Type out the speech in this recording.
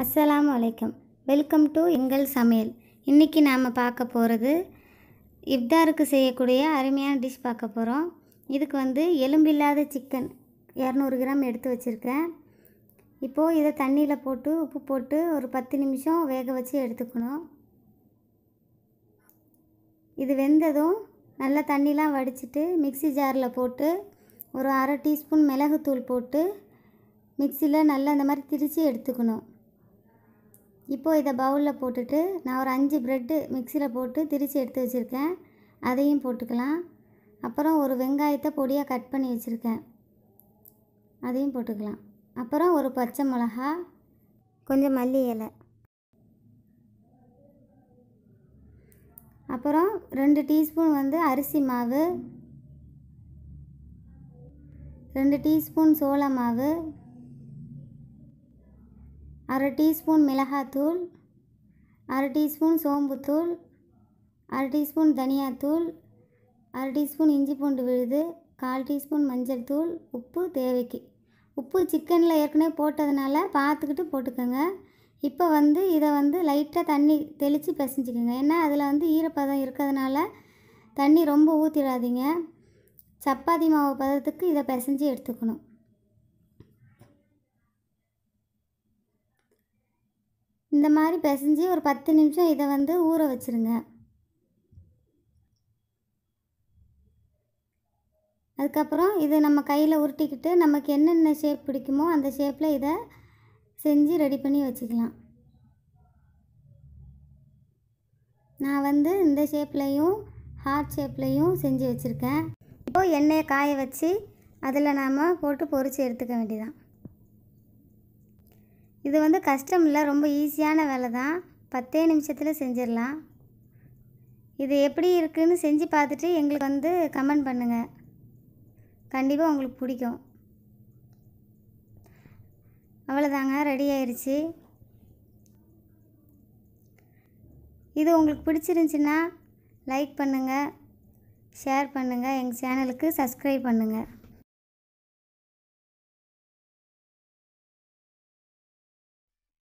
அஸ்ஸலாமு அலைக்கும் welcome to எங்கள் சமையல் இன்றைக்கி நாம் பார்க்க போகிறது இஃப்தாருக்கு செய்யக்கூடிய அருமையான டிஷ் பார்க்க போகிறோம் இதுக்கு வந்து எலும்பில்லாத சிக்கன் இரநூறு கிராம் எடுத்து வச்சுருக்கேன் இப்போது இதை தண்ணியில் போட்டு உப்பு போட்டு ஒரு பத்து நிமிஷம் வேக வச்சு எடுத்துக்கணும் இது வெந்ததும் நல்லா தண்ணிலாம் வடிச்சிட்டு மிக்ஸி ஜாரில் போட்டு ஒரு அரை டீஸ்பூன் மிளகுத்தூள் போட்டு மிக்சியில் நல்லா இந்த மாதிரி திரித்து எடுத்துக்கணும் இப்போது இதை பவுலில் போட்டுட்டு நான் ஒரு அஞ்சு ப்ரெட்டு மிக்சியில் போட்டு திரித்து எடுத்து வச்சுருக்கேன் அதையும் போட்டுக்கலாம் அப்புறம் ஒரு வெங்காயத்தை பொடியாக கட் பண்ணி வச்சுருக்கேன் அதையும் போட்டுக்கலாம் அப்புறம் ஒரு பச்சை மிளகா கொஞ்சம் மல்லி இலை அப்புறம் ரெண்டு டீஸ்பூன் வந்து அரிசி மாவு ரெண்டு டீஸ்பூன் சோள மாவு அரை டீஸ்பூன் மிளகாத்தூள் அரை டீஸ்பூன் சோம்புத்தூள் அரை டீஸ்பூன் தனியாத்தூள் அரை டீஸ்பூன் இஞ்சி பூண்டு விழுது கால் டீஸ்பூன் மஞ்சள் தூள் உப்பு தேவைக்கு உப்பு சிக்கனில் ஏற்கனவே போட்டதுனால பார்த்துக்கிட்டு போட்டுக்கோங்க இப்போ வந்து இதை வந்து லைட்டாக தண்ணி தெளித்து பிசைஞ்சிக்கோங்க ஏன்னா அதில் வந்து ஈரப்பதம் இருக்கிறதுனால தண்ணி ரொம்ப ஊற்றிடாதீங்க சப்பாத்தி மாவு பதத்துக்கு இதை பிசைஞ்சு எடுத்துக்கணும் இந்த மாதிரி பிசைஞ்சு ஒரு பத்து நிமிஷம் இதை வந்து ஊற வச்சுருங்க அதுக்கப்புறம் இதை நம்ம கையில் உருட்டிக்கிட்டு நமக்கு என்னென்ன ஷேப் பிடிக்குமோ அந்த ஷேப்பில் இதை செஞ்சு ரெடி பண்ணி வச்சுக்கலாம் நான் வந்து இந்த ஷேப்லேயும் ஹார்ட் ஷேப்லேயும் செஞ்சு வச்சுருக்கேன் இப்போது எண்ணெயை காய வச்சு அதில் நாம் போட்டு பொரித்து எடுத்துக்க வேண்டியதான் இது வந்து கஷ்டம் இல்லை ரொம்ப ஈஸியான வேலை தான் பத்தே நிமிஷத்தில் செஞ்சிடலாம் இது எப்படி இருக்குன்னு செஞ்சு பார்த்துட்டு எங்களுக்கு வந்து கமெண்ட் பண்ணுங்கள் கண்டிப்பாக உங்களுக்கு பிடிக்கும் அவ்வளோதாங்க ரெடி ஆயிடுச்சு இது உங்களுக்கு பிடிச்சிருந்துச்சின்னா லைக் பண்ணுங்கள் ஷேர் பண்ணுங்கள் எங்கள் சேனலுக்கு சப்ஸ்கிரைப் பண்ணுங்கள்